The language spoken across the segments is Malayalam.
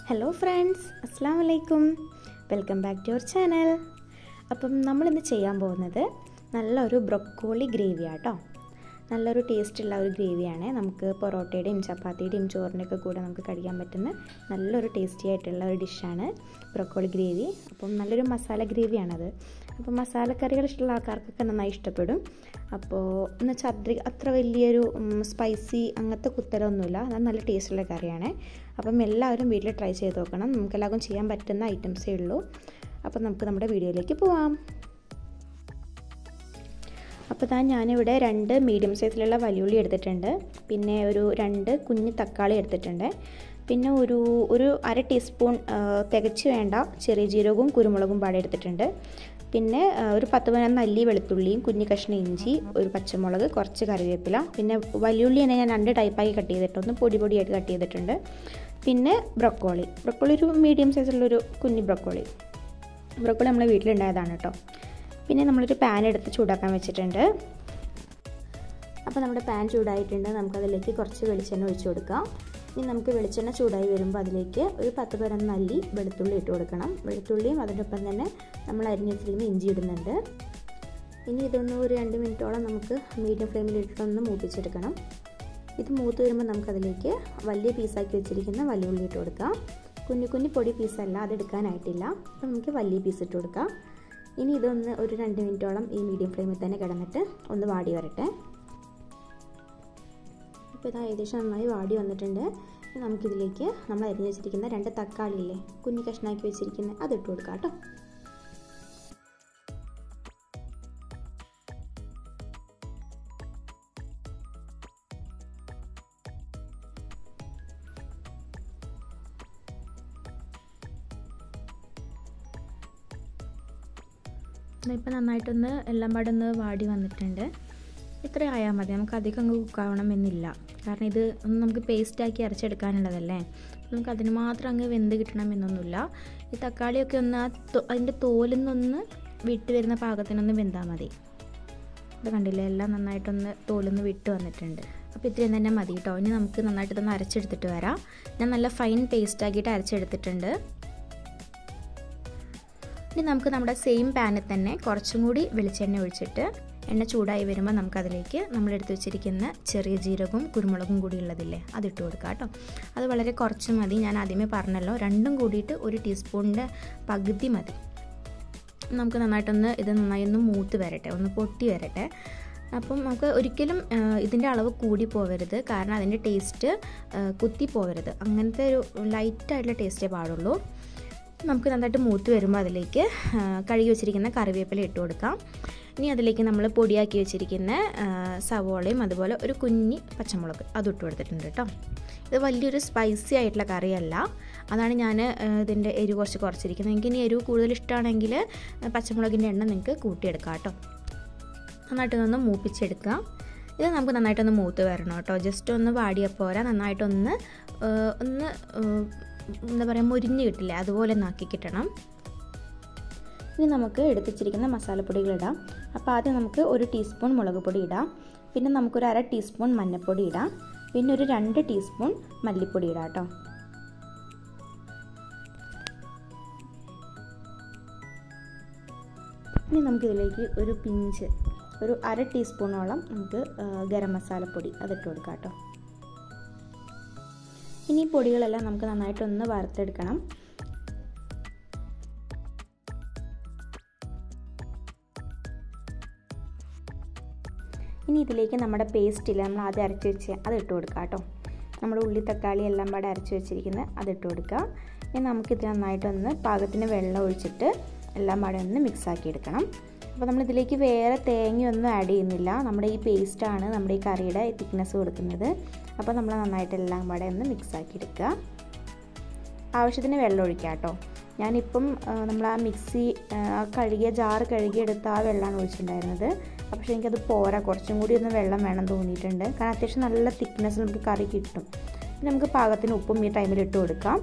ഹലോ ഫ്രണ്ട്സ് അസ്സാം വലൈക്കും welcome back to our channel അപ്പം നമ്മളിന്ന് ചെയ്യാൻ പോകുന്നത് നല്ലൊരു ബ്രൊക്കോളി ഗ്രേവിയാണ് കേട്ടോ നല്ലൊരു ടേസ്റ്റുള്ള ഒരു ഗ്രേവിയാണ് നമുക്ക് പൊറോട്ടയുടെയും ചപ്പാത്തിയുടെയും ചോറിൻ്റെയൊക്കെ കൂടെ നമുക്ക് കഴിക്കാൻ പറ്റുന്ന നല്ലൊരു ടേസ്റ്റി ആയിട്ടുള്ള ഒരു ഡിഷാണ് ബ്രൊക്കോളി ഗ്രേവി അപ്പം നല്ലൊരു മസാല ഗ്രേവിയാണത് അപ്പോൾ മസാലക്കറികൾ ഇഷ്ടമുള്ള ആൾക്കാർക്കൊക്കെ നന്നായി ഇഷ്ടപ്പെടും അപ്പോൾ എന്ന് വെച്ചാൽ അത്ര അത്ര വലിയൊരു സ്പൈസി അങ്ങനത്തെ കുത്തലൊന്നുമില്ല അത് നല്ല ടേസ്റ്റുള്ള കറിയാണ് അപ്പം എല്ലാവരും വീട്ടിൽ ട്രൈ ചെയ്ത് നോക്കണം നമുക്ക് എല്ലാവർക്കും ചെയ്യാൻ പറ്റുന്ന ഐറ്റംസേ ഉള്ളൂ അപ്പം നമുക്ക് നമ്മുടെ വീഡിയോയിലേക്ക് പോവാം അപ്പോൾ താൻ ഞാനിവിടെ രണ്ട് മീഡിയം സൈസിലുള്ള വലിയുള്ളി എടുത്തിട്ടുണ്ട് പിന്നെ ഒരു രണ്ട് കുഞ്ഞ് തക്കാളി എടുത്തിട്ടുണ്ട് പിന്നെ ഒരു ഒരു അര ടീസ്പൂൺ തികച്ച് വേണ്ട ചെറിയ ജീരകവും കുരുമുളകും പാടെ എടുത്തിട്ടുണ്ട് പിന്നെ ഒരു പത്ത് പതിനൊന്ന് അല്ലി വെളുത്തുള്ളിയും കുഞ്ഞു കഷ്ണം ഇഞ്ചി ഒരു പച്ചമുളക് കുറച്ച് കറിവേപ്പില പിന്നെ വലിയുള്ളി തന്നെ ഞാൻ രണ്ട് ടൈപ്പാക്കി കട്ട് ചെയ്തിട്ട് ഒന്ന് പൊടി പൊടിയായിട്ട് കട്ട് ചെയ്തിട്ടുണ്ട് പിന്നെ ബ്രൊക്കോളി ബ്രൊക്കോളി ഒരു മീഡിയം സൈസിലുള്ളൊരു കുഞ്ഞു ബ്രൊക്കോളി ബ്രൊക്കോളി നമ്മളെ വീട്ടിലുണ്ടായതാണ് കേട്ടോ പിന്നെ നമ്മളൊരു പാൻ എടുത്ത് ചൂടാക്കാൻ വെച്ചിട്ടുണ്ട് അപ്പോൾ നമ്മുടെ പാൻ ചൂടായിട്ടുണ്ട് നമുക്കതിലേക്ക് കുറച്ച് വെളിച്ചെണ്ണ ഒഴിച്ചു കൊടുക്കാം ഇനി നമുക്ക് വെളിച്ചെണ്ണ ചൂടായി വരുമ്പോൾ അതിലേക്ക് ഒരു പത്ത് പതിനൊന്ന് അല്ലി വെളുത്തുള്ളി ഇട്ട് കൊടുക്കണം വെളുത്തുള്ളിയും അതിനൊപ്പം തന്നെ നമ്മൾ അരിഞ്ഞ് വെച്ചിരിക്കുന്ന ഇഞ്ചി ഇടുന്നുണ്ട് ഇനി ഇതൊന്ന് ഒരു രണ്ട് മിനിറ്റോളം നമുക്ക് മീഡിയം ഫ്ലെയിമിൽ ഇട്ടൊന്ന് മൂപ്പിച്ചെടുക്കണം ഇത് മൂത്ത് വരുമ്പോൾ നമുക്കതിലേക്ക് വലിയ പീസാക്കി വെച്ചിരിക്കുന്ന വലിയ ഉള്ളി ഇട്ട് കൊടുക്കാം കുഞ്ഞു കുഞ്ഞു പൊടി പീസല്ല അത് എടുക്കാനായിട്ടില്ല അപ്പോൾ നമുക്ക് വലിയ പീസ് ഇട്ട് കൊടുക്കാം ഇനി ഇതൊന്ന് ഒരു രണ്ട് മിനിറ്റോളം ഈ മീഡിയം ഫ്ലെയിമിൽ തന്നെ കിടന്നിട്ട് ഒന്ന് വാടി വരട്ടെ ഇപ്പോൾ ഇത് ഏകദേശം നന്നായി വാടി വന്നിട്ടുണ്ട് നമുക്കിതിലേക്ക് നമ്മൾ അരിഞ്ഞ് വെച്ചിരിക്കുന്ന രണ്ട് തക്കാളി ഇല്ലേ കുഞ്ഞു കഷ്ണാക്കി വെച്ചിരിക്കുന്ന അത് ഇട്ട് കൊടുക്കാം കേട്ടോ ഇപ്പോൾ നന്നായിട്ടൊന്ന് എല്ലാം പാടെ ഒന്ന് വാടി വന്നിട്ടുണ്ട് ഇത്ര ആയാൽ മതി നമുക്ക് അധികം അങ്ങ് കുക്കാവണമെന്നില്ല കാരണം ഇത് ഒന്ന് നമുക്ക് പേസ്റ്റാക്കി അരച്ചെടുക്കാനുള്ളതല്ലേ നമുക്ക് അതിന് മാത്രം അങ്ങ് വെന്ത് കിട്ടണമെന്നൊന്നുമില്ല ഈ തക്കാളിയൊക്കെ ഒന്ന് ആ അതിൻ്റെ തോലിൽ നിന്നൊന്ന് വിട്ട് വരുന്ന പാകത്തിനൊന്ന് വെന്താൽ മതി ഇത് കണ്ടില്ലേ എല്ലാം നന്നായിട്ടൊന്ന് തോലിന്ന് വിട്ട് വന്നിട്ടുണ്ട് അപ്പോൾ ഇത്രയും തന്നെ മതി കേട്ടോ ഇനി നമുക്ക് നന്നായിട്ട് ഇതൊന്ന് അരച്ചെടുത്തിട്ട് വരാം ഞാൻ നല്ല ഫൈൻ പേസ്റ്റ് ആക്കിയിട്ട് അരച്ചെടുത്തിട്ടുണ്ട് ഇനി നമുക്ക് നമ്മുടെ സെയിം പാനിൽ തന്നെ കുറച്ചും കൂടി വെളിച്ചെണ്ണ ഒഴിച്ചിട്ട് എണ്ണ ചൂടായി വരുമ്പോൾ നമുക്കതിലേക്ക് നമ്മൾ എടുത്ത് വെച്ചിരിക്കുന്ന ചെറിയ ജീരകവും കുരുമുളകും കൂടി ഉള്ളതില്ലേ അതിട്ട് കൊടുക്കുക കേട്ടോ അത് വളരെ കുറച്ച് മതി ഞാൻ ആദ്യമേ പറഞ്ഞല്ലോ രണ്ടും കൂടിയിട്ട് ഒരു ടീസ്പൂണിൻ്റെ പകുതി മതി നമുക്ക് നന്നായിട്ടൊന്ന് ഇത് നന്നായി ഒന്ന് മൂത്ത് വരട്ടെ ഒന്ന് പൊട്ടി വരട്ടെ അപ്പം നമുക്ക് ഒരിക്കലും ഇതിൻ്റെ അളവ് കൂടി പോവരുത് കാരണം അതിൻ്റെ ടേസ്റ്റ് കുത്തി പോവരുത് അങ്ങനത്തെ ഒരു ലൈറ്റായിട്ടുള്ള ടേസ്റ്റേ പാടുള്ളൂ നമുക്ക് നന്നായിട്ട് മൂത്ത് വരുമ്പോൾ അതിലേക്ക് കഴുകി വെച്ചിരിക്കുന്ന കറിവേപ്പില ഇട്ട് കൊടുക്കാം ഇനി അതിലേക്ക് നമ്മൾ പൊടിയാക്കി വെച്ചിരിക്കുന്ന സവോളയും അതുപോലെ ഒരു കുഞ്ഞി പച്ചമുളക് അത് ഇട്ട് കൊടുത്തിട്ടുണ്ട് കേട്ടോ ഇത് വലിയൊരു സ്പൈസി ആയിട്ടുള്ള കറിയല്ല അതാണ് ഞാൻ ഇതിൻ്റെ എരിവ് കുറച്ച് കുറച്ചിരിക്കുന്നത് എനിക്ക് ഇനി എരിവ് കൂടുതൽ ഇഷ്ടമാണെങ്കിൽ പച്ചമുളകിൻ്റെ എണ്ണ നിങ്ങൾക്ക് കൂട്ടിയെടുക്കാം കേട്ടോ നന്നായിട്ടൊന്ന് മൂപ്പിച്ചെടുക്കുക ഇത് നമുക്ക് നന്നായിട്ടൊന്ന് മൂത്ത് വരണം കേട്ടോ ജസ്റ്റ് ഒന്ന് വാടിയാൽ പോരാ നന്നായിട്ടൊന്ന് ഒന്ന് എന്താ പറയുക മുരിഞ്ഞ് കിട്ടില്ല അതുപോലെ നാക്കി കിട്ടണം ഇനി നമുക്ക് എടുത്തിച്ചിരിക്കുന്ന മസാലപ്പൊടികൾ ഇടാം അപ്പോൾ ആദ്യം നമുക്ക് ഒരു ടീസ്പൂൺ മുളക് പൊടി ഇടാം പിന്നെ നമുക്കൊരു അര ടീസ്പൂൺ മഞ്ഞൾപ്പൊടി ഇടാം പിന്നെ ഒരു രണ്ട് ടീസ്പൂൺ മല്ലിപ്പൊടി ഇടാം കേട്ടോ ഇനി നമുക്കിതിലേക്ക് ഒരു പിഞ്ച് ഒരു അര ടീസ്പൂണോളം നമുക്ക് ഗരം മസാലപ്പൊടി അതിട്ട് കൊടുക്കാം കേട്ടോ ഇനി പൊടികളെല്ലാം നമുക്ക് നന്നായിട്ടൊന്ന് വറുത്തെടുക്കണം ഇനി ഇതിലേക്ക് നമ്മുടെ പേസ്റ്റിൽ നമ്മൾ ആദ്യം അരച്ച് വെച്ച് അത് ഇട്ട് കൊടുക്കുക കേട്ടോ നമ്മുടെ ഉള്ളി തക്കാളി എല്ലാം പാടെ അരച്ച് വെച്ചിരിക്കുന്നത് അത് ഇട്ട് കൊടുക്കുക ഇനി നമുക്കിത് നന്നായിട്ടൊന്ന് പാകത്തിന് വെള്ളം ഒഴിച്ചിട്ട് എല്ലാം പാടെ ഒന്ന് മിക്സ് ആക്കി എടുക്കണം അപ്പോൾ നമ്മൾ ഇതിലേക്ക് വേറെ തേങ്ങയൊന്നും ആഡ് ചെയ്യുന്നില്ല നമ്മുടെ ഈ പേസ്റ്റാണ് നമ്മുടെ ഈ കറിയുടെ തിക്നെസ് കൊടുക്കുന്നത് അപ്പോൾ നമ്മൾ നന്നായിട്ട് എല്ലാം കൂടെ ഒന്ന് മിക്സ് ആക്കി എടുക്കുക ആവശ്യത്തിന് വെള്ളം ഒഴിക്കുക കേട്ടോ ഞാനിപ്പം നമ്മൾ ആ മിക്സി കഴുകിയ ജാറ് കഴുകിയെടുത്ത ആ വെള്ളമാണ് ഒഴിച്ചിട്ടുണ്ടായിരുന്നത് പക്ഷേ എനിക്കത് പോരാ കുറച്ചും കൂടി ഒന്ന് വെള്ളം വേണം തോന്നിയിട്ടുണ്ട് കാരണം അത്യാവശ്യം നല്ല തിക്നെസ് നമുക്ക് കറി കിട്ടും പിന്നെ നമുക്ക് പാകത്തിന് ഉപ്പും ഈ ടൈമിൽ ഇട്ട് കൊടുക്കാം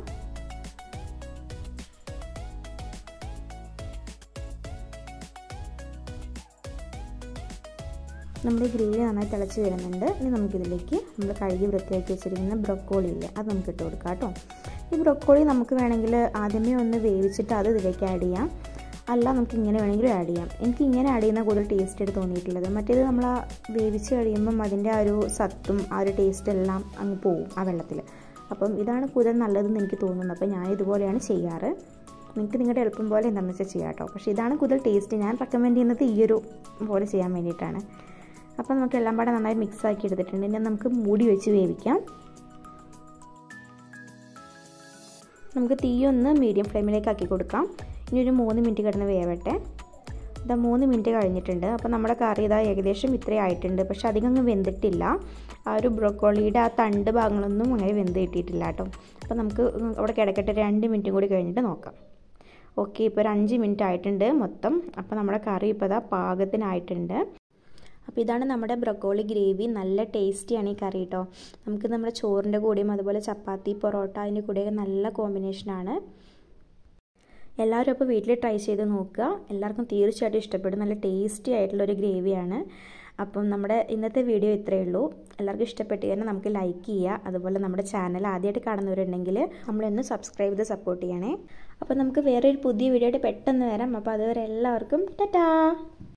നമ്മുടെ ഗ്രേവി നന്നായി തിളച്ച് വരുന്നുണ്ട് ഇനി നമുക്കിതിലേക്ക് നമ്മൾ കഴുകി വൃത്തിയാക്കി വെച്ചിരിക്കുന്ന ബ്രൊക്കോളി ഇല്ലേ അത് നമുക്ക് ഇട്ട് കൊടുക്കാം കേട്ടോ ഈ ബ്രൊക്കോളി നമുക്ക് വേണമെങ്കിൽ ആദ്യമേ ഒന്ന് വേവിച്ചിട്ട് അത് ഇതിലേക്ക് ആഡ് ചെയ്യാം അല്ല നമുക്ക് ഇങ്ങനെ വേണമെങ്കിലും ആഡ് ചെയ്യാം എനിക്ക് ഇങ്ങനെ ആഡ് ചെയ്യുന്ന കൂടുതൽ ടേസ്റ്റ് ആയിട്ട് തോന്നിയിട്ടുള്ളത് മറ്റേത് നമ്മൾ ആ വേവിച്ച് കഴിയുമ്പം അതിൻ്റെ ആ ഒരു സത്തും ആ ഒരു ടേസ്റ്റ് എല്ലാം അങ്ങ് പോവും ആ വെള്ളത്തിൽ അപ്പം ഇതാണ് കൂടുതൽ നല്ലതെന്ന് എനിക്ക് തോന്നുന്നത് അപ്പോൾ ഞാൻ ഇതുപോലെയാണ് ചെയ്യാറ് നിങ്ങൾക്ക് നിങ്ങളുടെ എളുപ്പം പോലെ എന്താണെന്ന് വെച്ചാൽ ചെയ്യാം കേട്ടോ പക്ഷേ ഇതാണ് കൂടുതൽ ടേസ്റ്റ് ഞാൻ റെക്കമെൻഡ് ചെയ്യുന്നത് ഈ ഒരു പോലെ ചെയ്യാൻ വേണ്ടിയിട്ടാണ് അപ്പോൾ നമുക്ക് എല്ലാം പാടെ നന്നായി മിക്സ് ആക്കി എടുത്തിട്ടുണ്ട് ഇനി നമുക്ക് മൂടി വെച്ച് വേവിക്കാം നമുക്ക് തീ ഒന്ന് മീഡിയം ഫ്ലെയിമിലേക്ക് ആക്കി കൊടുക്കാം ഇനി ഒരു മൂന്ന് മിനിറ്റ് കിടന്ന് വേവട്ടെ ഇതാ മൂന്ന് മിനിറ്റ് കഴിഞ്ഞിട്ടുണ്ട് അപ്പോൾ നമ്മുടെ കറി ഇതാ ഏകദേശം ഇത്രയും ആയിട്ടുണ്ട് പക്ഷെ അധികം അങ്ങ് വെന്തിട്ടില്ല ആ ഒരു ബ്രോക്കോളിയുടെ ആ തണ്ട് ഭാഗങ്ങളൊന്നും അങ്ങനെ വെന്ത് കിട്ടിയിട്ടില്ല കേട്ടോ അപ്പോൾ നമുക്ക് അവിടെ കിടക്കട്ടെ രണ്ട് മിനിറ്റും കൂടി കഴിഞ്ഞിട്ട് നോക്കാം ഓക്കെ ഇപ്പോൾ ഒരു അഞ്ച് മിനിറ്റ് ആയിട്ടുണ്ട് മൊത്തം അപ്പോൾ നമ്മുടെ കറി ഇപ്പോൾ ഇതാ പാകത്തിനായിട്ടുണ്ട് അപ്പോൾ ഇതാണ് നമ്മുടെ ബ്രൊക്കോളി ഗ്രേവി നല്ല ടേസ്റ്റിയാണ് ഈ കറി കേട്ടോ നമുക്ക് നമ്മുടെ ചോറിൻ്റെ കൂടെയും അതുപോലെ ചപ്പാത്തി പൊറോട്ട അതിൻ്റെ കൂടെയൊക്കെ നല്ല കോമ്പിനേഷനാണ് എല്ലാവരും അപ്പോൾ വീട്ടിൽ ട്രൈ ചെയ്ത് നോക്കുക എല്ലാവർക്കും തീർച്ചയായിട്ടും ഇഷ്ടപ്പെടും നല്ല ടേസ്റ്റി ആയിട്ടുള്ള ഒരു ഗ്രേവിയാണ് അപ്പം നമ്മുടെ ഇന്നത്തെ വീഡിയോ ഇത്രയേ ഉള്ളൂ എല്ലാവർക്കും ഇഷ്ടപ്പെട്ട് കഴിഞ്ഞാൽ നമുക്ക് ലൈക്ക് ചെയ്യുക അതുപോലെ നമ്മുടെ ചാനൽ ആദ്യമായിട്ട് കാണുന്നവരുണ്ടെങ്കിൽ നമ്മളൊന്ന് സബ്സ്ക്രൈബ് ചെയ്ത് സപ്പോർട്ട് ചെയ്യണേ അപ്പോൾ നമുക്ക് വേറൊരു പുതിയ വീഡിയോ ആയിട്ട് പെട്ടെന്ന് വരാം അപ്പോൾ അതുവരെ എല്ലാവർക്കും ടാറ്റാ